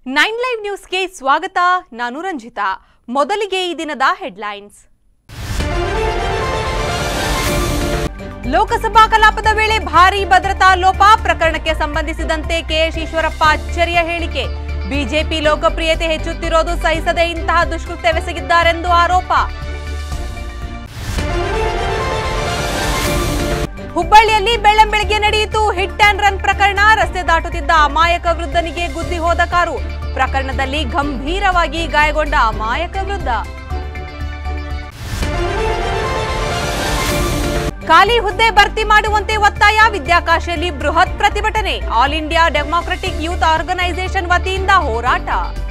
Nine live ನ್ಯೂಸ್ಗೆ ಸ್ವಾಗತ ನಾನು ರಂಜಿತಾ ಮೊದಲಿಗೆ ಈ ದಿನದ ಹೆಡ್ಲೈನ್ಸ್ ಲೋಕಸಭಾ ಕಲಾಪದ ವೇಳೆ ಭಾರೀ ಭದ್ರತಾ ಲೋಪ ಪ್ರಕರಣಕ್ಕೆ ಸಂಬಂಧಿಸಿದಂತೆ ಕೆಎಸ್ ಈಶ್ವರಪ್ಪ ಅಚ್ಚರಿಯ ಹೇಳಿಕೆ ಬಿಜೆಪಿ ಲೋಕಪ್ರಿಯತೆ ಹೆಚ್ಚುತ್ತಿರೋದು ಸಹಿಸದೆ ಇಂತಹ ದುಷ್ಕೃತ್ಯವೆಸಗಿದ್ದಾರೆಂದು ಆರೋಪ ಹುಬ್ಬಳ್ಳಿಯಲ್ಲಿ ಬೆಳ್ಳಂಬೆಳಗ್ಗೆ ನಡೆಯಿತು ಹಿಟ್ ಅಂಡ್ ರನ್ ಪ್ರಕರಣ ರಸ್ತೆ ದಾಟುತ್ತಿದ್ದ ಅಮಾಯಕ ವೃದ್ಧನಿಗೆ ಗುದ್ದಿ ಹೋದ ಕಾರು ಪ್ರಕರಣದಲ್ಲಿ ಗಂಭೀರವಾಗಿ ಗಾಯಗೊಂಡ ಅಮಾಯಕ ವೃದ್ಧ ಖಾಲಿ ಹುದ್ದೆ ಭರ್ತಿ ಮಾಡುವಂತೆ ಒತ್ತಾಯ ವಿದ್ಯಾಕಾಶಿಯಲ್ಲಿ ಬೃಹತ್ ಪ್ರತಿಭಟನೆ all India democratic youth organisation ವತಿಯಿಂದ ಹೋರಾಟ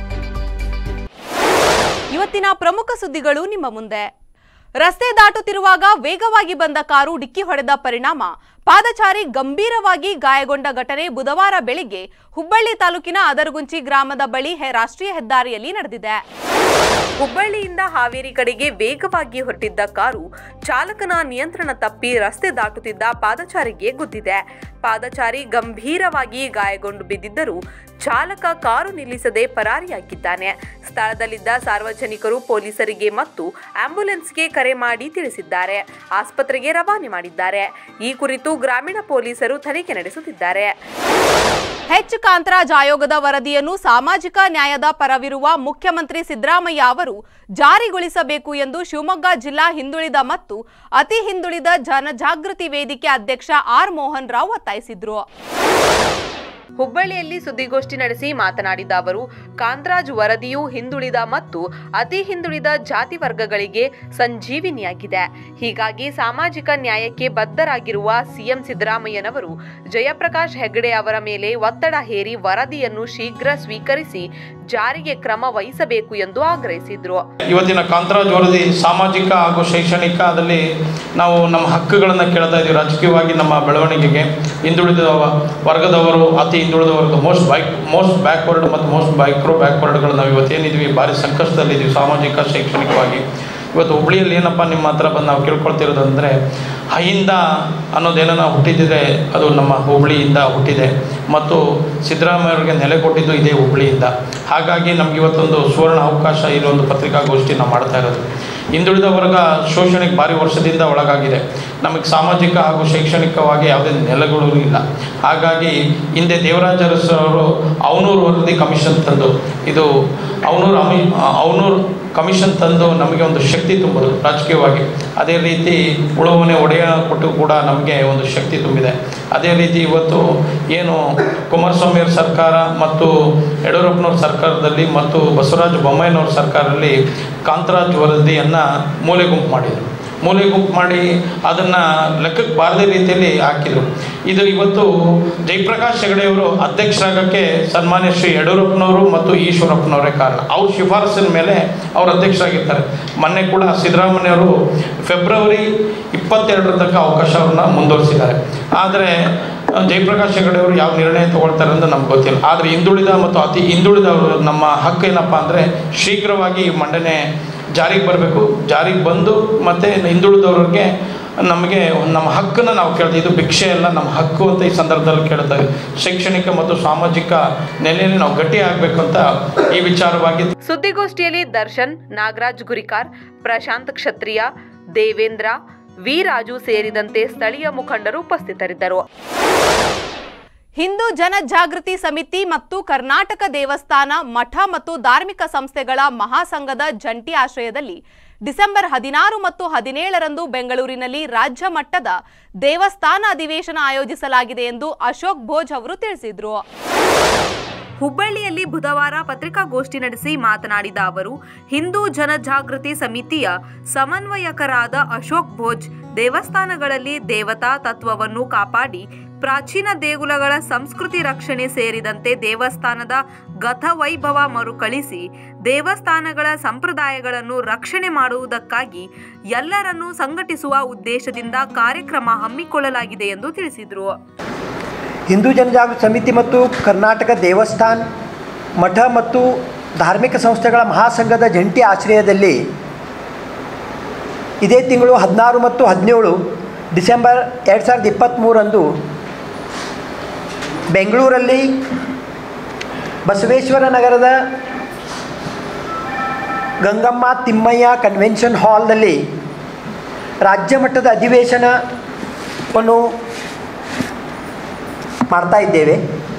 ಇವತ್ತಿನ ಪ್ರಮುಖ ಸುದ್ದಿಗಳು ನಿಮ್ಮ ಮುಂದೆ ರಸ್ತೆ ದಾಟುತ್ತಿರುವಾಗ ವೇಗವಾಗಿ ಬಂದ ಕಾರು ಡಿಕ್ಕಿ ಹೊಡೆದ ಪರಿಣಾಮ ಪಾದಚಾರಿ ಗಂಭೀರವಾಗಿ ಗಾಯಗೊಂಡ ಘಟನೆ ಬುಧವಾರ ಬೆಳಿಗ್ಗೆ ಹುಬ್ಬಳ್ಳಿ ತಾಲೂಕಿನ ಅದರಗುಂಚಿ ಗ್ರಾಮದ ಬಳಿ ಹೆ- ರಾಷ್ಟ್ರೀಯ ಹೆದ್ದಾರಿಯಲ್ಲಿ ನಡೆದಿದೆ ಹುಬ್ಬಳ್ಳಿಯಿಂದ ಹಾವೇರಿ ಕಡೆಗೆ ವೇಗವಾಗಿ ಹೊರಟಿದ್ದ ಕಾರು ಚಾಲಕನ ನಿಯಂತ್ರಣ ತಪ್ಪಿ ರಸ್ತೆ ದಾಟುತ್ತಿದ್ದ ಪಾದಚಾರಿಗೆ ಗುದ್ದಿದೆ ಪಾದಚಾರಿ ಗಂಭೀರವಾಗಿ ಗಾಯಗೊಂಡು ಬಿದ್ದಿದ್ದರೂ ಚಾಲಕ ಕಾರು ನಿಲ್ಲಿಸದೆ ಪರಾರಿಯಾಗಿದ್ದಾನೆ ಸ್ಥಳದಲ್ಲಿದ್ದ ಸಾರ್ವಜನಿಕರು ಪೊಲೀಸರಿಗೆ ಮತ್ತು ಆಂಬ್ಯುಲೆನ್ಸ್ಗೆ ಕರೆ ಮಾಡಿ ತಿಳಿಸಿದ್ದಾರೆ ಆಸ್ಪತ್ರೆಗೆ ರವಾನೆ ಮಾಡಿದ್ದಾರೆ ಈ ಕುರಿತು ಗ್ರಾಮೀಣ ಪೊಲೀಸರು ತನಿಖೆ ನಡೆಸುತ್ತಿದ್ದಾರೆ ಹೆಚ್ ಕಾಂತರಾಜ್ ಆಯೋಗದ ವರದಿಯನ್ನು ಸಾಮಾಜಿಕ ನ್ಯಾಯದ ಪರವಿರುವ ಮುಖ್ಯಮಂತ್ರಿ ಸಿದ್ದರಾಮಯ್ಯ ಅವರು ಜಾರಿಗೊಳಿಸಬೇಕು ಎಂದು ಶಿವಮೊಗ್ಗ ಜಿಲ್ಲಾ ಹಿಂದುಳಿದ ಮತ್ತು ಅತಿ ಹಿಂದುಳಿದ ಜನಜಾಗೃತಿ ವೇದಿಕೆ ಅಧ್ಯಕ್ಷ ಆರ್ ಮೋಹನ್ ರಾವ್ ಒತ್ತಾಯಿಸಿದ್ರು ಹುಬ್ಬಳ್ಳಿಯಲ್ಲಿ ಸುದ್ದಿಗೋಷ್ಠಿ ನಡೆಸಿ ಮಾತನಾಡಿದ ಅವರು ಕಾಂತರಾಜ್ ವರದಿಯು ಹಿಂದುಳಿದ ಮತ್ತು ಅತಿ ಹಿಂದುಳಿದ ಜಾತಿ ವರ್ಗಗಳಿಗೆ ಸಂಜೀವಿನಿಯಾಗಿದೆ ಹೀಗಾಗಿ ಸಾಮಾಜಿಕ ನ್ಯಾಯಕ್ಕೆ ಬದ್ಧರಾಗಿರುವ ಸಿಎಂ ಸಿದ್ದರಾಮಯ್ಯನವರು ಜಯಪ್ರಕಾಶ್ ಹೆಗ್ಡೆ ಅವರ ಮೇಲೆ ಒತ್ತಡ ಹೇರಿ ವರದಿಯನ್ನು ಶೀಘ್ರ ಸ್ವೀಕರಿಸಿ ಜಾರಿಗೆ ಕ್ರಮ ವಹಿಸಬೇಕು ಎಂದು ಆಗ್ರಹಿಸಿದ್ರು ಇವತ್ತಿನ ಕಾಂತರಾಜ್ ವರದಿ ಸಾಮಾಜಿಕ ಹಾಗೂ ಶೈಕ್ಷಣಿಕದಲ್ಲಿ ನಾವು ನಮ್ಮ ಹಕ್ಕುಗಳನ್ನು ಕೇಳ್ತಾ ಇದ್ದೀವಿ ರಾಜಕೀಯವಾಗಿ ನಮ್ಮ ಬೆಳವಣಿಗೆಗೆ ಹಿಂದುಳಿದ ವರ್ಗದವರು ಅತಿ ಹಿಂದುಳಿದ ವರ್ಗ ಮೋಸ್ಟ್ ಬೈಕ್ ಮೋಸ್ಟ್ ಬ್ಯಾಕ್ವರ್ಡ್ ಮತ್ತು ಮೋಸ್ಟ್ ಮೈಕ್ರೋ ಬ್ಯಾಕ್ವರ್ಡ್ಗಳು ನಾವು ಇವತ್ತೇನಿದ್ವಿ ಭಾರಿ ಸಂಕಷ್ಟದಲ್ಲಿದ್ದೀವಿ ಸಾಮಾಜಿಕ ಶೈಕ್ಷಣಿಕವಾಗಿ ಇವತ್ತು ಹುಬ್ಳಿಯಲ್ಲಿ ಏನಪ್ಪ ನಿಮ್ಮ ಹತ್ರ ಬಂದು ನಾವು ಕೇಳ್ಕೊಳ್ತಿರೋದಂದರೆ ಅಹಿಂದ ಅನ್ನೋದೇನ ಹುಟ್ಟಿದ್ದಿದೆ ಅದು ನಮ್ಮ ಹುಬ್ಳಿಯಿಂದ ಹುಟ್ಟಿದೆ ಮತ್ತು ಸಿದ್ದರಾಮಯ್ಯ ಅವರಿಗೆ ನೆಲೆ ಕೊಟ್ಟಿದ್ದು ಇದೇ ಹುಬ್ಳಿಯಿಂದ ಹಾಗಾಗಿ ನಮ್ಗೆ ಇವತ್ತೊಂದು ಸುವರ್ಣ ಅವಕಾಶ ಇಲ್ಲೊಂದು ಪತ್ರಿಕಾಗೋಷ್ಠಿ ನಾವು ಮಾಡ್ತಾ ಇರೋದು ಹಿಂದುಳಿದ ವರ್ಗ ಶೋಷಣೆಗೆ ಭಾರಿ ವರ್ಷದಿಂದ ಒಳಗಾಗಿದೆ ನಮಗೆ ಸಾಮಾಜಿಕ ಹಾಗೂ ಶೈಕ್ಷಣಿಕವಾಗಿ ಯಾವುದೇ ನೆಲೆಗಳು ಇಲ್ಲ ಹಾಗಾಗಿ ಹಿಂದೆ ದೇವರಾಜ ಅರಸು ಅವರು ಅವನೂರು ವರದಿ ಕಮಿಷನ್ ತಂದು ಇದು ಅವನೂರು ಅಮಿ ಅವನೂರು ಕಮಿಷನ್ ತಂದು ನಮಗೆ ಒಂದು ಶಕ್ತಿ ತುಂಬೋದು ರಾಜಕೀಯವಾಗಿ ಅದೇ ರೀತಿ ಉಳುವನೆ ಒಡೆಯ ಕೊಟ್ಟು ಕೂಡ ನಮಗೆ ಒಂದು ಶಕ್ತಿ ತುಂಬಿದೆ ಅದೇ ರೀತಿ ಇವತ್ತು ಏನು ಕುಮಾರಸ್ವಾಮಿಯವ್ರ ಸರ್ಕಾರ ಮತ್ತು ಯಡಿಯೂರಪ್ಪನವ್ರ ಸರ್ಕಾರದಲ್ಲಿ ಮತ್ತು ಬಸವರಾಜ ಬೊಮ್ಮಾಯಿನವ್ರ ಸರ್ಕಾರದಲ್ಲಿ ಕಾಂತರಾಜ್ ವರದಿಯನ್ನು ಮೂಲೆ ಗುಂಪು ಮಾಡಿದರು ಮೂಲೆ ಗುಂಪು ಮಾಡಿ ಅದನ್ನು ಲೆಕ್ಕಕ್ಕೆ ಬಾರದೇ ರೀತಿಯಲ್ಲಿ ಹಾಕಿದರು ಇದು ಇವತ್ತು ಜಯಪ್ರಕಾಶ್ ಹೆಗಡೆಯವರು ಅಧ್ಯಕ್ಷರಾಗಕ್ಕೆ ಸನ್ಮಾನ್ಯ ಶ್ರೀ ಯಡಿಯೂರಪ್ಪನವರು ಮತ್ತು ಈಶ್ವರಪ್ಪನವರೇ ಕಾರಣ ಅವ್ರ ಶಿಫಾರಸಿನ ಮೇಲೆ ಅವರು ಅಧ್ಯಕ್ಷರಾಗಿರ್ತಾರೆ ಮೊನ್ನೆ ಕೂಡ ಸಿದ್ದರಾಮಯ್ಯವರು ಫೆಬ್ರವರಿ ಇಪ್ಪತ್ತೆರಡರ ತನಕ ಅವಕಾಶವನ್ನು ಮುಂದುವರಿಸಿದ್ದಾರೆ ಆದರೆ ಜಯಪ್ರಕಾಶ್ ಹೆಗಡೆ ಅವರು ಯಾವ ನಿರ್ಣಯ ತಗೊಳ್ತಾರೆ ಅಂತ ನಮ್ಗೆ ಗೊತ್ತಿಲ್ಲ ಆದರೆ ಹಿಂದುಳಿದ ಮತ್ತು ಅತಿ ಹಿಂದುಳಿದವರು ನಮ್ಮ ಹಕ್ಕು ಏನಪ್ಪ ಅಂದರೆ ಶೀಘ್ರವಾಗಿ ಈ ಮಂಡನೆ ಜಾರಿಗೆ ಬರಬೇಕು ಜಾರಿಗೆ ಬಂದು ಮತ್ತು ಹಿಂದುಳಿದವ್ರಿಗೆ ನಮಗೆ ನಮ್ಮ ಹಕ್ಕನ್ನು ನಾವು ಕೇಳ್ತೀವಿ ಇದು ಭಿಕ್ಷೆ ಅಲ್ಲ ನಮ್ಮ ಹಕ್ಕು ಅಂತ ಈ ಸಂದರ್ಭದಲ್ಲಿ ಕೇಳ್ತಾ ಇದ್ದೀವಿ ಶೈಕ್ಷಣಿಕ ಮತ್ತು ಸಾಮಾಜಿಕ ನೆಲೆಯಲ್ಲಿ ನಾವು ಗಟ್ಟಿ ಆಗಬೇಕು ಅಂತ ಈ ವಿಚಾರವಾಗಿ ಸುದ್ದಿಗೋಷ್ಠಿಯಲ್ಲಿ ದರ್ಶನ್ ನಾಗರಾಜ್ ಗುರಿಕಾರ್ ಪ್ರಶಾಂತ್ ಕ್ಷತ್ರಿಯ ದೇವೇಂದ್ರ ವಿ ರಾಜು ಸೇರಿದಂತೆ ಸ್ಥಳೀಯ ಮುಖಂಡರು ಉಪಸ್ಥಿತರಿದ್ದರು ಹಿಂದೂ ಜನಜಾಗೃತಿ ಸಮಿತಿ ಮತ್ತು ಕರ್ನಾಟಕ ದೇವಸ್ಥಾನ ಮಠ ಮತ್ತು ಧಾರ್ಮಿಕ ಸಂಸ್ಥೆಗಳ ಮಹಾಸಂಘದ ಜಂಟಿ ಆಶ್ರಯದಲ್ಲಿ ಡಿಸೆಂಬರ್ ಹದಿನಾರು ಮತ್ತು ಹದಿನೇಳರಂದು ಬೆಂಗಳೂರಿನಲ್ಲಿ ರಾಜ್ಯ ಮಟ್ಟದ ದೇವಸ್ಥಾನ ಅಧಿವೇಶನ ಆಯೋಜಿಸಲಾಗಿದೆ ಎಂದು ಅಶೋಕ್ ಭೋಜ್ ಅವರು ತಿಳಿಸಿದರು ಹುಬ್ಬಳ್ಳಿಯಲ್ಲಿ ಬುಧವಾರ ಪತ್ರಿಕಾಗೋಷ್ಠಿ ನಡೆಸಿ ಮಾತನಾಡಿದ ಅವರು ಹಿಂದೂ ಜನಜಾಗೃತಿ ಸಮಿತಿಯ ಸಮನ್ವಯಕರಾದ ಅಶೋಕ್ ಭೋಜ್ ದೇವಸ್ಥಾನಗಳಲ್ಲಿ ದೇವತಾ ತತ್ವವನ್ನು ಕಾಪಾಡಿ ಪ್ರಾಚೀನ ದೇಗುಲಗಳ ಸಂಸ್ಕೃತಿ ರಕ್ಷಣೆ ಸೇರಿದಂತೆ ದೇವಸ್ಥಾನದ ಗತವೈಭವ ಮರುಕಳಿಸಿ ದೇವಸ್ಥಾನಗಳ ಸಂಪ್ರದಾಯಗಳನ್ನು ರಕ್ಷಣೆ ಮಾಡುವುದಕ್ಕಾಗಿ ಎಲ್ಲರನ್ನೂ ಸಂಘಟಿಸುವ ಉದ್ದೇಶದಿಂದ ಕಾರ್ಯಕ್ರಮ ಹಮ್ಮಿಕೊಳ್ಳಲಾಗಿದೆ ಎಂದು ತಿಳಿಸಿದರು ಹಿಂದೂ ಜನಜಾಗೃತಿ ಸಮಿತಿ ಮತ್ತು ಕರ್ನಾಟಕ ದೇವಸ್ಥಾನ ಮಠ ಮತ್ತು ಧಾರ್ಮಿಕ ಸಂಸ್ಥೆಗಳ ಮಹಾಸಂಘದ ಜಂಟಿ ಆಶ್ರಯದಲ್ಲಿ ಇದೇ ತಿಂಗಳು ಹದಿನಾರು ಮತ್ತು ಹದಿನೇಳು ಡಿಸೆಂಬರ್ ಎರಡು ಸಾವಿರದ ಇಪ್ಪತ್ತ್ಮೂರಂದು ಬೆಂಗಳೂರಲ್ಲಿ ಬಸವೇಶ್ವರ ನಗರದ ಗಂಗಮ್ಮ ತಿಮ್ಮಯ್ಯ ಕನ್ವೆನ್ಷನ್ ಹಾಲ್ನಲ್ಲಿ ರಾಜ್ಯ ಮಟ್ಟದ ಅಧಿವೇಶನವನ್ನು ಮಾಡ್ತಾ ಇದ್ದೇವೆ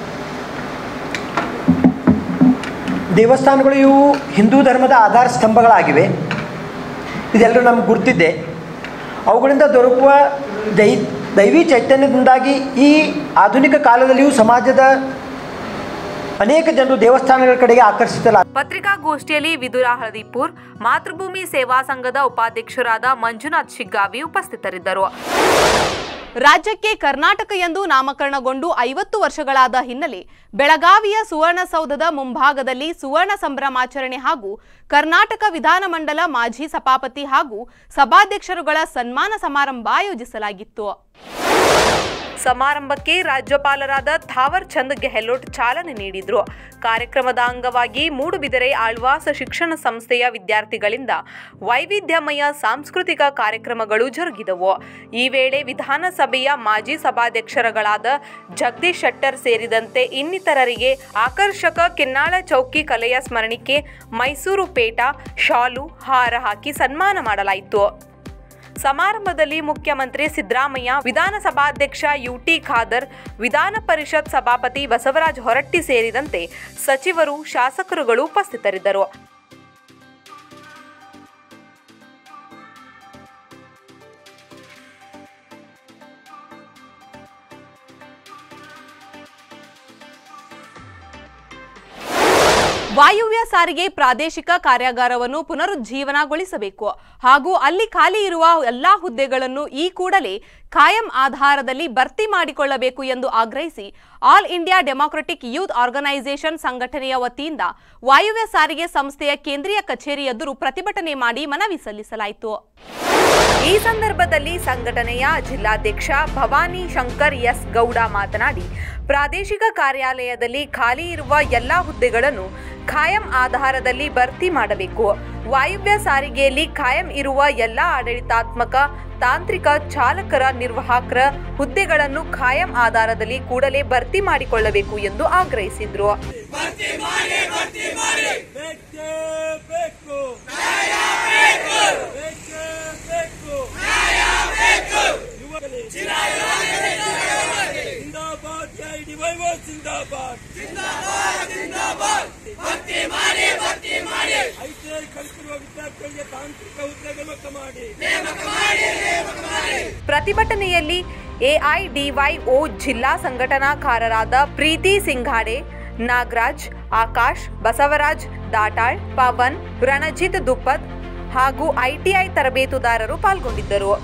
ದೇವಸ್ಥಾನಗಳು ಇವು ಹಿಂದೂ ಧರ್ಮದ ಆಧಾರ ಸ್ತಂಭಗಳಾಗಿವೆ ಇದೆಲ್ಲರೂ ನಮ್ಗೆ ಗುರ್ತಿದ್ದೆ ಅವುಗಳಿಂದ ದೊರಕುವ ದೈ ದೈವಿ ಚೈತನ್ಯದಿಂದಾಗಿ ಈ ಆಧುನಿಕ ಕಾಲದಲ್ಲಿಯೂ ಸಮಾಜದ ಅನೇಕ ಜನರು ದೇವಸ್ಥಾನಗಳ ಕಡೆಗೆ ಆಕರ್ಷಿತಲ ಪತ್ರಿಕಾಗೋಷ್ಠಿಯಲ್ಲಿ ವಿದುರ ಹಳದಿಪುರ್ ಮಾತೃಭೂಮಿ ಸೇವಾ ಸಂಘದ ಉಪಾಧ್ಯಕ್ಷರಾದ ಮಂಜುನಾಥ್ ಶಿಗ್ಗಾವಿ ಉಪಸ್ಥಿತರಿದ್ದರು ರಾಜ್ಯಕ್ಕೆ ಕರ್ನಾಟಕ ಎಂದು ನಾಮಕರಣಗೊಂಡು ಐವತ್ತು ವರ್ಷಗಳಾದ ಹಿನ್ನೆಲೆ ಬೆಳಗಾವಿಯ ಸುವರ್ಣಸೌಧದ ಮುಂಭಾಗದಲ್ಲಿ ಸುವರ್ಣ ಸಂಭ್ರಮಾಚರಣೆ ಹಾಗೂ ಕರ್ನಾಟಕ ವಿಧಾನಮಂಡಲ ಮಾಜಿ ಸಭಾಪತಿ ಹಾಗೂ ಸಭಾಧ್ಯಕ್ಷರುಗಳ ಸನ್ಮಾನ ಸಮಾರಂಭ ಆಯೋಜಿಸಲಾಗಿತ್ತು ಸಮಾರಂಭಕ್ಕೆ ರಾಜ್ಯಪಾಲರಾದ ಥಾವರ್ ಚಂದ್ ಗೆಹ್ಲೋಟ್ ಚಾಲನೆ ನೀಡಿದ್ರು ಕಾರ್ಯಕ್ರಮದ ಅಂಗವಾಗಿ ಮೂಡುಬಿದಿರೆ ಆಳ್ವಾಸ ಶಿಕ್ಷಣ ಸಂಸ್ಥೆಯ ವಿದ್ಯಾರ್ಥಿಗಳಿಂದ ವೈವಿಧ್ಯಮಯ ಸಾಂಸ್ಕೃತಿಕ ಕಾರ್ಯಕ್ರಮಗಳು ಜರುಗಿದವು ಈ ವೇಳೆ ವಿಧಾನಸಭೆಯ ಮಾಜಿ ಸಭಾಧ್ಯಕ್ಷರುಗಳಾದ ಜಗದೀಶ್ ಶೆಟ್ಟರ್ ಸೇರಿದಂತೆ ಇನ್ನಿತರರಿಗೆ ಆಕರ್ಷಕ ಕಿನ್ನಾಳ ಚೌಕಿ ಕಲೆಯ ಸ್ಮರಣಿಕೆ ಮೈಸೂರು ಪೇಟ ಶಾಲು ಹಾರ ಹಾಕಿ ಸನ್ಮಾನ ಮಾಡಲಾಯಿತು ಸಮಾರಂಭದಲ್ಲಿ ಮುಖ್ಯಮಂತ್ರಿ ಸಿದ್ದರಾಮಯ್ಯ ವಿಧಾನಸಭಾಧ್ಯಕ್ಷ ಯುಟಿ ಖಾದರ್ ವಿಧಾನ ಪರಿಷತ್ ಸಭಾಪತಿ ಬಸವರಾಜ ಹೊರಟ್ಟಿ ಸೇರಿದಂತೆ ಸಚಿವರು ಶಾಸಕರುಗಳು ಉಪಸ್ಥಿತರಿದ್ದರು ವಾಯುವ್ಯ ಸಾರಿಗೆ ಪ್ರಾದೇಶಿಕ ಕಾರ್ಯಾಗಾರವನ್ನು ಪುನರುಜ್ಜೀವನಗೊಳಿಸಬೇಕು ಹಾಗೂ ಅಲ್ಲಿ ಖಾಲಿ ಇರುವ ಎಲ್ಲಾ ಹುದ್ದೆಗಳನ್ನು ಈ ಕೂಡಲೇ ಖಾಯಂ ಆಧಾರದಲ್ಲಿ ಭರ್ತಿ ಮಾಡಿಕೊಳ್ಳಬೇಕು ಎಂದು ಆಗ್ರಹಿಸಿ all India democratic youth organisation ಸಂಘಟನೆಯ ವತಿಯಿಂದ ವಾಯುವ್ಯ ಸಾರಿಗೆ ಸಂಸ್ಥೆಯ ಕೇಂದ್ರೀಯ ಕಚೇರಿ ಎದುರು ಪ್ರತಿಭಟನೆ ಮಾಡಿ ಮನವಿ ಸಲ್ಲಿಸಲಾಯಿತು ಈ ಸಂದರ್ಭದಲ್ಲಿ ಸಂಘಟನೆಯ ಜಿಲ್ಲಾಧ್ಯಕ್ಷ ಭವಾನಿ ಶಂಕರ್ ಎಸ್ ಗೌಡ ಮಾತನಾಡಿ ಪ್ರಾದೇಶಿಕ ಕಾರ್ಯಾಲಯದಲ್ಲಿ ಖಾಲಿ ಇರುವ ಎಲ್ಲಾ ಹುದ್ದೆಗಳನ್ನು ಖಾಯಂ ಆಧಾರದಲ್ಲಿ ಭರ್ತಿ ಮಾಡಬೇಕು ವಾಯುವ್ಯ ಸಾರಿಗೆಯಲ್ಲಿ ಖಾಯಂ ಇರುವ ಎಲ್ಲಾ ಆಡಳಿತಾತ್ಮಕ ತಾಂತ್ರಿಕ ಚಾಲಕರ ನಿರ್ವಾಹಕರ ಹುದ್ದೆಗಳನ್ನು ಖಾಯಂ ಆಧಾರದಲ್ಲಿ ಕೂಡಲೇ ಭರ್ತಿ ಮಾಡಿಕೊಳ್ಳಬೇಕು ಎಂದು ಆಗ್ರಹಿಸಿದ್ರು ಬೇಕೇ ಬೇಕು ನ್ಯಾಯ ಬೇಕು ಬೇಕೇ ಬೇಕು ನ್ಯಾಯ ಬೇಕು ಯುವಕರೇ ಜಿಂದಾಬಾದ್ ಐಡಿ ವೈವೋ ಜಿಂದಾಬಾದ್ ಜಿಂದಾಬಾದ್ ಜಿಂದಾಬಾದ್ ಭರ್ತಿ ಮಾಡಿ ಭರ್ತಿ ಮಾಡಿ ಐಟಿಐ ಕಲಿತಿರುವ ವಿದ್ಯಾರ್ಥಿಗಳಿಗೆ ತಾಂತ್ರಿಕ ಹುದ್ದೆಗೆ ನೇಮಕ ಮಾಡಿ ಪ್ರತಿಭಟನೆಯಲ್ಲಿ ಎಐಡಿವೈಒ ಜಿಲ್ಲಾ ಸಂಘಟನಾಕಾರರಾದ ಪ್ರೀತಿ ಸಿಂಘಾಡೆ ನಾಗರಾಜ್ ಆಕಾಶ್ ಬಸವರಾಜ್ ದಾಟಾಳ್ ಪವನ್ ರಣಜಿತ್ ದುಪ್ಪದ್ ಹಾಗೂ ಐಟಿಐ ತರಬೇತುದಾರರು ಪಾಲ್ಗೊಂಡಿದ್ದರು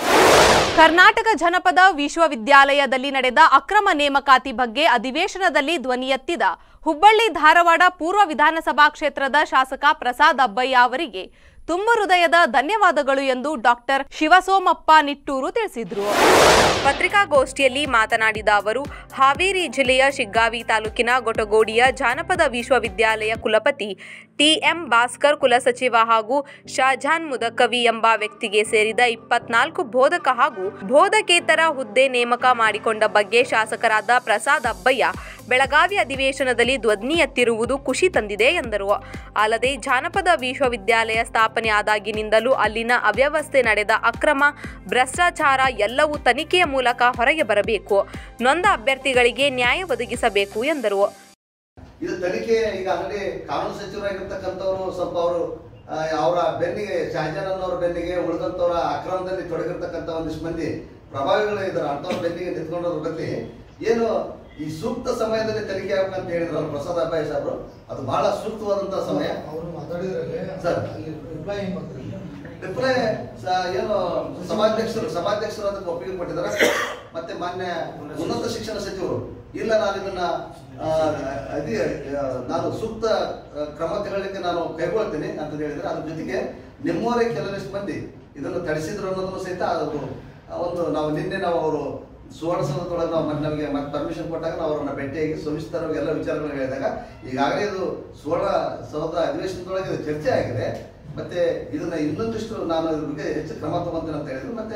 ಕರ್ನಾಟಕ ಜನಪದ ವಿಶ್ವವಿದ್ಯಾಲಯದಲ್ಲಿ ನಡೆದ ಅಕ್ರಮ ನೇಮಕಾತಿ ಬಗ್ಗೆ ಅಧಿವೇಶನದಲ್ಲಿ ಧ್ವನಿ ಎತ್ತಿದ ಹುಬ್ಬಳ್ಳಿ ಧಾರವಾಡ ಪೂರ್ವ ವಿಧಾನಸಭಾ ಕ್ಷೇತ್ರದ ಶಾಸಕ ಪ್ರಸಾದ್ ಅಬ್ಬಯ್ಯ ಅವರಿಗೆ ತುಂಬ ಹೃದಯದ ಧನ್ಯವಾದಗಳು ಎಂದು ಡಾಕ್ಟರ್ ಶಿವಸೋಮಪ್ಪ ನಿಟ್ಟೂರು ತಿಳಿಸಿದರು ಪತ್ರಿಕಾಗೋಷ್ಠಿಯಲ್ಲಿ ಮಾತನಾಡಿದ ಅವರು ಹಾವೇರಿ ಜಿಲ್ಲೆಯ ಶಿಗ್ಗಾವಿ ತಾಲೂಕಿನ ಗೊಟಗೋಡಿಯ ಜಾನಪದ ವಿಶ್ವವಿದ್ಯಾಲಯ ಕುಲಪತಿ ಟಿಎಂ ಭಾಸ್ಕರ್ ಕುಲಸಚಿವ ಹಾಗೂ ಶಾಜಾನ್ ಮುದಕವಿ ಎಂಬ ವ್ಯಕ್ತಿಗೆ ಸೇರಿದ ಇಪ್ಪತ್ನಾಲ್ಕು ಬೋಧಕ ಹಾಗೂ ಬೋಧಕೇತರ ಹುದ್ದೆ ನೇಮಕ ಮಾಡಿಕೊಂಡ ಬಗ್ಗೆ ಶಾಸಕರಾದ ಪ್ರಸಾದ್ ಅಬ್ಬಯ್ಯ ಬೆಳಗಾವಿ ಅಧಿವೇಶನದಲ್ಲಿ ಧ್ವನಿ ಎತ್ತಿರುವುದು ಖುಷಿ ತಂದಿದೆ ಎಂದರು ಅಲ್ಲದೆ ಜಾನಪದ ವಿಶ್ವವಿದ್ಯಾಲಯ ಸ್ಥಾಪನೆ ಆದಾಗಿನಿಂದಲೂ ಅಲ್ಲಿನ ಅವ್ಯವಸ್ಥೆ ನಡೆದ ಅಕ್ರಮ ಭ್ರಷ್ಟಾಚಾರ ಎಲ್ಲವೂ ತನಿಖೆಯ ಮೂಲಕ ಹೊರಗೆ ಬರಬೇಕು ನೊಂದ ಅಭ್ಯರ್ಥಿಗಳಿಗೆ ನ್ಯಾಯ ಒದಗಿಸಬೇಕು ಎಂದರು ಇದು ತನಿಖೆ ಈಗ ಆಲ್ರೆಡಿ ಕಾನೂನು ಸಚಿವರಾಗಿರ್ತಕ್ಕಂಥವ್ರು ಸ್ವಲ್ಪ ಅವರು ಅವರ ಬೆನ್ನಿಗೆ ಶಹಜಾನ್ ಅನ್ನೋರ ಬೆನ್ನಿಗೆ ಉಳಿದಂತವರ ಅಕ್ರಮದಲ್ಲಿ ತೊಡಗಿರ್ತಕ್ಕಂಥ ಒಂದಿಷ್ಟು ಮಂದಿ ಪ್ರಭಾವಿಗಳು ಇದ್ದಾರೆ ಅಂಥವ್ರ ಬೆನ್ನಿಗೆ ನಿಂತ್ಕೊಂಡವ್ರ ಬದಲಿ ಏನು ಈ ಸೂಕ್ತ ಸಮಯದಲ್ಲಿ ತನಿಖೆ ಆಗ್ಬೇಕಂತ ಹೇಳಿದ್ರಲ್ಲ ಪ್ರಸಾದ್ ಅಬ್ಬಾಯಿ ಸಾಹೇಬ್ರು ಅದು ಬಹಳ ಸೂಕ್ತವಾದಂತಹ ಸಮಯ ಅವರು ಮಾತಾಡಿದ್ರಲ್ಲಿ ಸರ್. ಅಲ್ಲಿ ರಿಪ್ಲೈ ಏನ್ ಮಾಡ್ತಾರೆ ರಿಪ್ಲೈ ಸ- ಏನು ಸಭಾಧ್ಯಕ್ಷರು ಸಭಾಧ್ಯಕ್ಷರು ಅದಕ್ಕೆ ಒಪ್ಪಿಗೆ ಕೊಟ್ಟಿದ್ದಾರೆ ಮತ್ತೆ ಮಾನ್ಯ ಉನ್ನತ ಶಿಕ್ಷಣ ಸಚಿವರು ಇಲ್ಲ ನಾನು ಇದನ್ನ ಆ, ಅದಿ ಆ, ನಾನು ಸೂಕ್ತ ಆ, ಕ್ರಮ ತಗೊಳ್ಳಿಕ್ಕೆ ನಾನು ಕೈಗೊಳ್ತೀನಿ ಅಂತ ಹೇಳಿದ್ರೆ ಅದ್ರ ಜೊತೆಗೆ ನಿಮ್ಮವರೇ ಕೆಲವಿಷ್ಟು ಮಂದಿ ಇದನ್ನು ತಡೆಸಿದ್ರು ಅನ್ನೋದನ್ನು ಸಹಿತ ಅದು ಆ, ಒಂದು ನಾವು ನಿನ್ನೆ ನಾವು ಅವರು ಸುವರ್ಣಸೌಧದೊಳಗೆ ನಾವು ಮತ್ತೆ ನಮಗೆ ಮತ್ತೆ ಪರ್ಮಿಷನ್ ಕೊಟ್ಟಾಗ ನಾವು ಅವರನ್ನ ಭೇಟಿಯಾಗಿ ಸವಿಸ್ತಾರವಾಗಿ ಎಲ್ಲ ವಿಚಾರಗಳು ಹೇಳಿದಾಗ ಈಗಾಗಲೇ ಇದು ಸುವರ್ಣ ಸೌಧ ಅಧಿವೇಶನದೊಳಗೆ ಇದು ಚರ್ಚೆ ಆಗಿದೆ ಮತ್ತೆ ಇದನ್ನ ಇನ್ನೊಂದಿಷ್ಟು ನಾನು ಇದ್ರ ಬಗ್ಗೆ ಹೆಚ್ಚು ಕ್ರಮ ತಗೊಂತೇನೆ ಅಂತ ಹೇಳಿದ್ರು ಮತ್ತೆ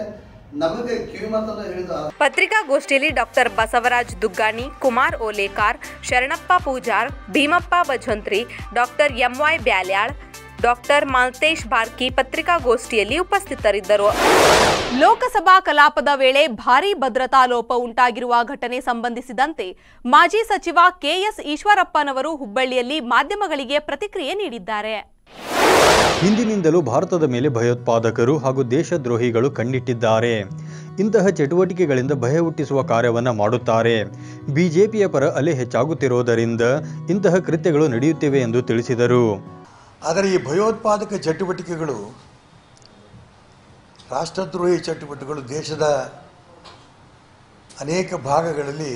ನಮಗೆ ಕಿವಿ ಮಾತನ್ನ ಹೇಳಿದ ಪತ್ರಿಕಾಗೋಷ್ಠಿಯಲ್ಲಿ doctor Basavaraj Duggani Kumar Olekar Sharanappa Pujar Bheemappa Bhajantri doctor MY Byalyal doctor Malthesh Barki ಪತ್ರಿಕಾಗೋಷ್ಠಿಯಲ್ಲಿ ಉಪಸ್ಥಿತರಿದ್ದರು ಲೋಕಸಭಾ ಕಲಾಪದ ವೇಳೆ ಭಾರೀ ಭದ್ರತಾ ಲೋಪ ಉಂಟಾಗಿರುವ ಘಟನೆ ಸಂಬಂಧಿಸಿದಂತೆ ಮಾಜಿ ಸಚಿವ ಕೆಎಸ್ ಈಶ್ವರಪ್ಪನವರು ಹುಬ್ಬಳ್ಳಿಯಲ್ಲಿ ಮಾಧ್ಯಮಗಳಿಗೆ ಪ್ರತಿಕ್ರಿಯೆ ನೀಡಿದ್ದಾರೆ ಹಿಂದಿನಿಂದಲೂ ಭಾರತದ ಮೇಲೆ ಭಯೋತ್ಪಾದಕರು ಹಾಗೂ ದೇಶದ್ರೋಹಿಗಳು ಕಣ್ಣಿಟ್ಟಿದ್ದಾರೆ ಇಂತಹ ಚಟುವಟಿಕೆಗಳಿಂದ ಭಯ ಹುಟ್ಟಿಸುವ ಕಾರ್ಯವನ್ನು ಮಾಡುತ್ತಾರೆ ಬಿಜೆಪಿಯ ಪರ ಅಲೆ ಹೆಚ್ಚಾಗುತ್ತಿರುವುದರಿಂದ ಇಂತಹ ಕೃತ್ಯಗಳು ನಡೆಯುತ್ತಿವೆ ಎಂದು ತಿಳಿಸಿದರು ಆದರೆ ಈ ಭಯೋತ್ಪಾದಕ ಚಟುವಟಿಕೆಗಳು ರಾಷ್ಟ್ರದ್ರೋಹಿ ಚಟುವಟಿಕೆಗಳು ದೇಶದ ಅನೇಕ ಭಾಗಗಳಲ್ಲಿ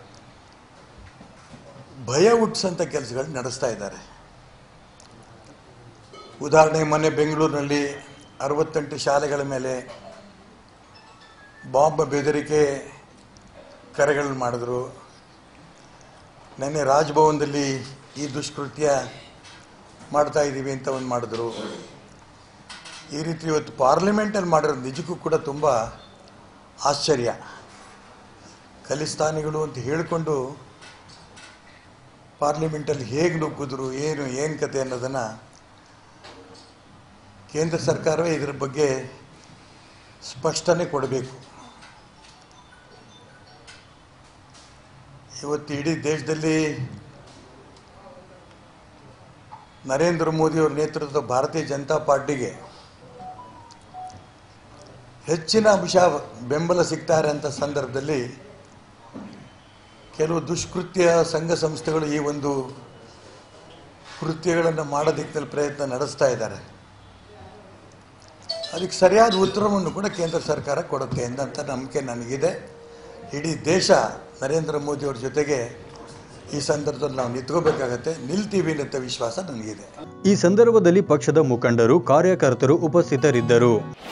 ಭಯ ಹುಟ್ಟಿಸಂಥ ಕೆಲಸಗಳು ನಡೆಸ್ತಾ ಇದ್ದಾರೆ ಉದಾಹರಣೆ ಮೊನ್ನೆ ಬೆಂಗಳೂರಿನಲ್ಲಿ ಅರವತ್ತೆಂಟು ಶಾಲೆಗಳ ಮೇಲೆ ಬಾಂಬ್ ಬೆದರಿಕೆ ಕರೆಗಳನ್ನು ಮಾಡಿದ್ರು ನಿನ್ನೆ ರಾಜಭವನದಲ್ಲಿ ಈ ದುಷ್ಕೃತ್ಯ ಮಾಡ್ತಾ ಇದ್ದೀವಿ ಅಂತ ಒಂದು ಮಾಡಿದ್ರು ಈ ರೀತಿ ಇವತ್ತು ಪಾರ್ಲಿಮೆಂಟಲ್ಲಿ ಮಾಡಿರೋದು ನಿಜಕ್ಕೂ ಕೂಡ ತುಂಬ ಆಶ್ಚರ್ಯ ಖಲಿಸ್ತಾನಿಗಳು ಅಂತ ಹೇಳಿಕೊಂಡು ಪಾರ್ಲಿಮೆಂಟಲ್ಲಿ ಹೇಗೆ ನುಗ್ಗಿದ್ರು ಏನು ಏನು ಕತೆ ಅನ್ನೋದನ್ನು ಕೇಂದ್ರ ಸರ್ಕಾರವೇ ಇದರ ಬಗ್ಗೆ ಸ್ಪಷ್ಟನೆ ಕೊಡಬೇಕು ಇವತ್ತು ಇಡೀ ದೇಶದಲ್ಲಿ ನರೇಂದ್ರ ಮೋದಿಯವರ ನೇತೃತ್ವದ ಭಾರತೀಯ ಜನತಾ ಪಾರ್ಟಿಗೆ ಹೆಚ್ಚಿನ ಅಂಶ ಬೆಂಬಲ ಸಿಗ್ತಾರೆ ಅಂತ ಸಂದರ್ಭದಲ್ಲಿ ಕೆಲವು ದುಷ್ಕೃತ್ಯ ಸಂಘ ಸಂಸ್ಥೆಗಳು ಈ ಒಂದು ಕೃತ್ಯಗಳನ್ನು ಮಾಡೋ ದಿಕ್ಕಿನಲ್ಲಿ ಪ್ರಯತ್ನ ನಡೆಸ್ತಾ ಇದ್ದಾರೆ ಅದಕ್ಕೆ ಸರಿಯಾದ ಉತ್ತರವನ್ನು ಕೂಡ ಕೇಂದ್ರ ಸರ್ಕಾರ ಕೊಡುತ್ತೆ ಎಂದಂಥ ನಂಬಿಕೆ ನನಗಿದೆ ಇಡೀ ದೇಶ ನರೇಂದ್ರ ಮೋದಿಯವ್ರ ಜೊತೆಗೆ ಈ ಸಂದರ್ಭದಲ್ಲಿ ನಾವು ನಿಂತ್ಕೋಬೇಕಾಗತ್ತೆ ನಿಲ್ತೀವಿ ಅಂತ ವಿಶ್ವಾಸ ನನಗಿದೆ ಈ ಸಂದರ್ಭದಲ್ಲಿ ಪಕ್ಷದ ಮುಖಂಡರು ಕಾರ್ಯಕರ್ತರು ಉಪಸ್ಥಿತರಿದ್ದರು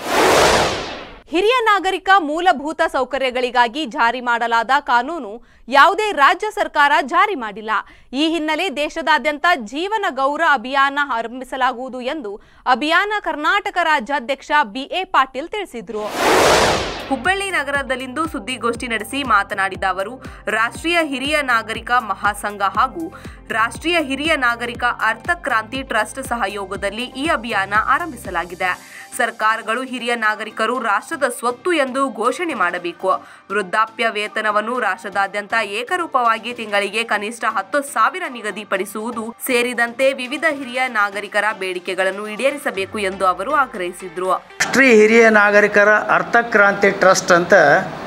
ಹಿರಿಯ ನಾಗರಿಕ ಮೂಲಭೂತ ಸೌಕರ್ಯಗಳಿಗಾಗಿ ಜಾರಿ ಮಾಡಲಾದ ಕಾನೂನು ಯಾವುದೇ ರಾಜ್ಯ ಸರ್ಕಾರ ಜಾರಿ ಮಾಡಿಲ್ಲ ಈ ಹಿನ್ನೆಲೆ ದೇಶದಾದ್ಯಂತ ಜೀವನ ಗೌರವ ಅಭಿಯಾನ ಆರಂಭಿಸಲಾಗುವುದು ಎಂದು ಅಭಿಯಾನ ಕರ್ನಾಟಕ ರಾಜ್ಯಾಧ್ಯಕ್ಷ ಬಿಎ ಪಾಟೀಲ್ ತಿಳಿಸಿದರು ಹುಬ್ಬಳ್ಳಿ ನಗರದಲ್ಲಿಂದು ಸುದ್ದಿಗೋಷ್ಠಿ ನಡೆಸಿ ಮಾತನಾಡಿದ ಅವರು ರಾಷ್ಟ್ರೀಯ ಹಿರಿಯ ನಾಗರಿಕ ಮಹಾಸಂಘ ಹಾಗೂ ರಾಷ್ಟ್ರೀಯ ಹಿರಿಯ ನಾಗರಿಕ ಅರ್ಥ ಕ್ರಾಂತಿ ಟ್ರಸ್ಟ್ ಸಹಯೋಗದಲ್ಲಿ ಈ ಅಭಿಯಾನ ಆರಂಭಿಸಲಾಗಿದೆ ಸರ್ಕಾರಗಳು ಹಿರಿಯ ನಾಗರಿಕರು ರಾಷ್ಟ್ರದ ಸ್ವತ್ತು ಎಂದು ಘೋಷಣೆ ಮಾಡಬೇಕು ವೃದ್ಧಾಪ್ಯ ವೇತನವನ್ನು ರಾಷ್ಟ್ರದಾದ್ಯಂತ ಏಕರೂಪವಾಗಿ ತಿಂಗಳಿಗೆ ಕನಿಷ್ಠ ಹತ್ತು ಸಾವಿರ ನಿಗದಿಪಡಿಸುವುದು ಸೇರಿದಂತೆ ವಿವಿಧ ಹಿರಿಯ ನಾಗರಿಕರ ಬೇಡಿಕೆಗಳನ್ನು ಈಡೇರಿಸಬೇಕು ಎಂದು ಅವರು ಆಗ್ರಹಿಸಿದ್ರು ರಾಷ್ಟ್ರೀಯ ಹಿರಿಯ ನಾಗರಿಕರ ಅರ್ಥಕ್ರಾಂತಿ ಟ್ರಸ್ಟ್ ಅಂತ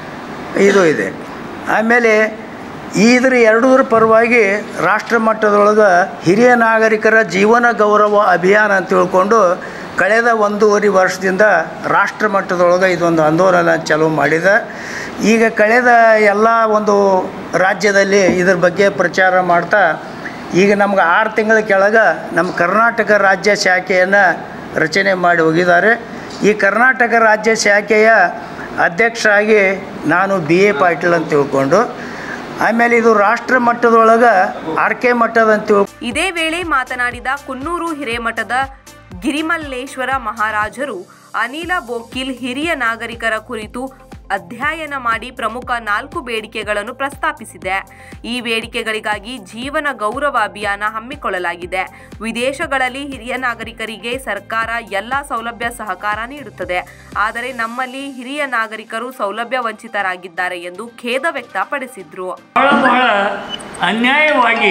ಇದು ಇದೆ ಆಮೇಲೆ ಇದ್ರ ಎರಡೂರ ಪರವಾಗಿ ರಾಷ್ಟ್ರ ಮಟ್ಟದೊಳಗೆ ಹಿರಿಯ ನಾಗರಿಕರ ಜೀವನ ಗೌರವ ಅಭಿಯಾನ ಅಂತ ತಿಳ್ಕೊಂಡು ಕಳೆದ ಒಂದೂವರೆ ವರ್ಷದಿಂದ ರಾಷ್ಟ್ರ ಮಟ್ಟದೊಳಗೆ ಇದೊಂದು ಆಂದೋಲನ ಚಾಲೂ ಮಾಡಿದೆ ಈಗ ಕಳೆದ ಎಲ್ಲ ಒಂದು ರಾಜ್ಯದಲ್ಲಿ ಇದ್ರ ಬಗ್ಗೆ ಪ್ರಚಾರ ಮಾಡ್ತಾ ಈಗ ನಮ್ಗೆ ಆರು ತಿಂಗಳ ಕೆಳಗೆ ನಮ್ಮ ಕರ್ನಾಟಕ ರಾಜ್ಯ ಶಾಖೆಯನ್ನು ರಚನೆ ಮಾಡಿ ಹೋಗಿದ್ದಾರೆ ಈ ಕರ್ನಾಟಕ ರಾಜ್ಯ ಶಾಖೆಯ ಅಧ್ಯಕ್ಷರಾಗಿ ನಾನು ಬಿ ಎ ಪಾಟೀಲ್ ಅಂತ ತಿಳ್ಕೊಂಡು ಆಮೇಲೆ ಇದು ರಾಷ್ಟ್ರ ಮಟ್ಟದೊಳಗೆ ಆರ್ ಕೆ ಮಟ್ಟದ ಅಂತ ತಿಳ್ ಇದೇ ವೇಳೆ ಮಾತನಾಡಿದ ಕುನ್ನೂರು ಹಿರೇಮಠದ ಗಿರಿಮಲ್ಲೇಶ್ವರ ಮಹಾರಾಜರು ಅನಿಲ ಬೋಕಿಲ್ ಹಿರಿಯ ನಾಗರಿಕರ ಕುರಿತು ಅಧ್ಯಯನ ಮಾಡಿ ಪ್ರಮುಖ ನಾಲ್ಕು ಬೇಡಿಕೆಗಳನ್ನು ಪ್ರಸ್ತಾಪಿಸಿದೆ ಈ ಬೇಡಿಕೆಗಳಿಗಾಗಿ ಜೀವನ ಗೌರವ ಅಭಿಯಾನ ಹಮ್ಮಿಕೊಳ್ಳಲಾಗಿದೆ ವಿದೇಶಗಳಲ್ಲಿ ಹಿರಿಯ ನಾಗರಿಕರಿಗೆ ಸರ್ಕಾರ ಎಲ್ಲ ಸೌಲಭ್ಯ ಸಹಕಾರ ನೀಡುತ್ತದೆ ಆದರೆ ನಮ್ಮಲ್ಲಿ ಹಿರಿಯ ನಾಗರಿಕರು ಸೌಲಭ್ಯ ವಂಚಿತರಾಗಿದ್ದಾರೆ ಎಂದು ಖೇದ ವ್ಯಕ್ತಪಡಿಸಿದ್ರು ಬಹಳ ಬಹಳ ಅನ್ಯಾಯವಾಗಿ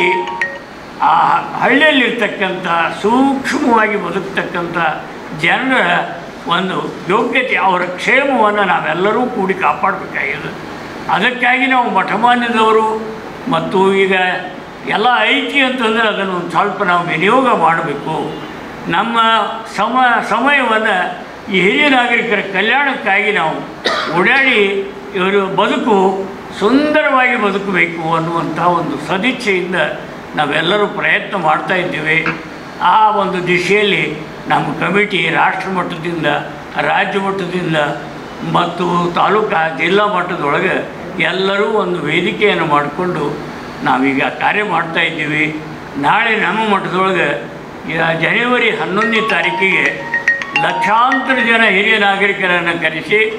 ಆ ಹಳ್ಳಿಯಲ್ಲಿರ್ತಕ್ಕಂಥ ಸೂಕ್ಷ್ಮವಾಗಿ ಬದುಕ್ತಕ್ಕಂಥ ಜನರ ಒಂದು ಯೋಗ್ಯತೆ ಅವರ ಕ್ಷೇಮವನ್ನು ನಾವೆಲ್ಲರೂ ಕೂಡಿ ಕಾಪಾಡಬೇಕಾಗಿದೆ ಅದಕ್ಕಾಗಿ ನಾವು ಮಠಮಾನ್ಯದವರು ಮತ್ತು ಈಗ ಎಲ್ಲ ಐತಿ ಅಂತಂದರೆ ಅದನ್ನು ಒಂದು ಸ್ವಲ್ಪ ನಾವು ವಿನಿಯೋಗ ಮಾಡಬೇಕು ನಮ್ಮ ಸಮ ಸಮಯವನ್ನು ಈ ಹಿರಿಯ ನಾಗರಿಕರ ಕಲ್ಯಾಣಕ್ಕಾಗಿ ನಾವು ಓಡಾಡಿ ಇವರು ಬದುಕು ಸುಂದರವಾಗಿ ಬದುಕಬೇಕು ಅನ್ನುವಂಥ ಒಂದು ಸದಿಚ್ಛೆಯಿಂದ ನಾವೆಲ್ಲರೂ ಪ್ರಯತ್ನ ಮಾಡ್ತಾ ಇದ್ದೀವಿ ಆ ಒಂದು ದಿಶೆಯಲ್ಲಿ ನಮ್ಮ ಕಮಿಟಿ ರಾಷ್ಟ್ರ ಮಟ್ಟದಿಂದ ರಾಜ್ಯ ಮಟ್ಟದಿಂದ ಮತ್ತು ತಾಲೂಕಾ ಜಿಲ್ಲಾ ಮಟ್ಟದೊಳಗೆ ಎಲ್ಲರೂ ಒಂದು ವೇದಿಕೆಯನ್ನು ಮಾಡಿಕೊಂಡು ನಾವೀಗ ಕಾರ್ಯ ಮಾಡ್ತಾ ಇದ್ದೀವಿ ನಾಳೆ ನಮ್ಮ ಮಟ್ಟದೊಳಗೆ ಈಗ ಜನವರಿ ಹನ್ನೊಂದನೇ ತಾರೀಕಿಗೆ ಲಕ್ಷಾಂತರ ಜನ ಹಿರಿಯ ನಾಗರಿಕರನ್ನು ಕರೆಸಿ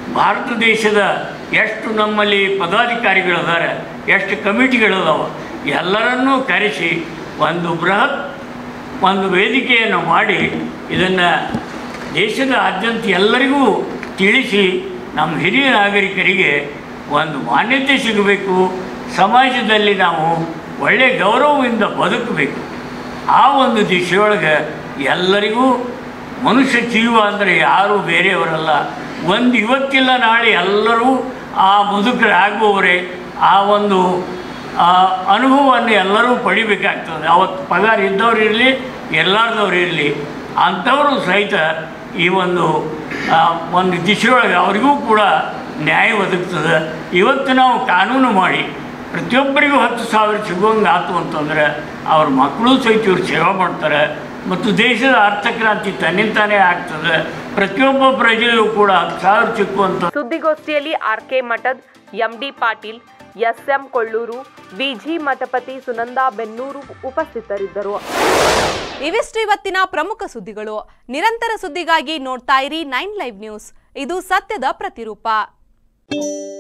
ಭಾರತ ದೇಶದ ಎಷ್ಟು ನಮ್ಮಲ್ಲಿ ಪದಾಧಿಕಾರಿಗಳಿದ್ದಾರೆ ಎಷ್ಟು ಕಮಿಟಿಗಳಿದಾವೆ ಎಲ್ಲರನ್ನೂ ಕರೆಸಿ ಒಂದು ಬೃಹತ್ ಒಂದು ವೇದಿಕೆಯನ್ನು ಮಾಡಿ ಇದನ್ನು ದೇಶದಾದ್ಯಂತ ಎಲ್ಲರಿಗೂ ತಿಳಿಸಿ ನಮ್ಮ ಹಿರಿಯ ನಾಗರಿಕರಿಗೆ ಒಂದು ಮಾನ್ಯತೆ ಸಿಗಬೇಕು ಸಮಾಜದಲ್ಲಿ ನಾವು ಒಳ್ಳೆಯ ಗೌರವದಿಂದ ಬದುಕಬೇಕು ಆ ಒಂದು ದಿಶೆಯೊಳಗೆ ಎಲ್ಲರಿಗೂ ಮನುಷ್ಯ ಜೀವ ಅಂದರೆ ಯಾರೂ ಬೇರೆಯವರಲ್ಲ ಒಂದು ಇವತ್ತಿಲ್ಲ ನಾಳೆ ಎಲ್ಲರೂ ಆ ಮುದುಕರಾಗುವವರೇ ಆ ಒಂದು ಆ ಅನುಭವವನ್ನು ಎಲ್ಲರೂ ಪಡಿಬೇಕಾಗ್ತದೆ ಅವತ್ತು ಪಗಾರ ಇದ್ದವ್ರು ಇರಲಿ ಎಲ್ಲಾರ್ದವ್ರು ಇರಲಿ ಅಂಥವರು ಸಹಿತ ಈ ಒಂದು ಆ, ಒಂದು ದಿಶೆಯೊಳಗೆ ಅವರಿಗೂ ಕೂಡ ನ್ಯಾಯ ಒದಗ್ತದೆ ಇವತ್ತು ನಾವು ಕಾನೂನು ಮಾಡಿ ಪ್ರತಿಯೊಬ್ಬರಿಗೂ ಹತ್ತು ಸಾವಿರ ಸಿಗುವಂಗೆ ಆತು ಅಂತಂದರೆ ಅವ್ರ ಮಕ್ಕಳು ಸಹಿತ ಇವ್ರು ಸೇವೆ ಮಾಡ್ತಾರೆ ಮತ್ತು ದೇಶದ ಅರ್ಥಕ್ರಾಂತಿ ತನ್ನಿಂತಾನೇ ಆಗ್ತದೆ ಪ್ರತಿಯೊಬ್ಬ ಪ್ರಜೆಯೂ ಕೂಡ ಹತ್ತು ಸಾವಿರ ಸಿಕ್ಕುವಂಥ ಸುದ್ದಿಗೋಷ್ಠಿಯಲ್ಲಿ R K Mathad MD Patil SM Kolluru BG Mathapati Sunanda Bennuru ಉಪಸ್ಥಿತರಿದ್ದರು ಇವಿಷ್ಟು ಇವತ್ತಿನ ಪ್ರಮುಖ ಸುದ್ದಿಗಳು ನಿರಂತರ ಸುದ್ದಿಗಾಗಿ ನೋಡ್ತಾ ಇರಿ ನೈನ್ ಲೈವ್ ನ್ಯೂಸ್ ಇದು ಸತ್ಯದ ಪ್ರತಿರೂಪ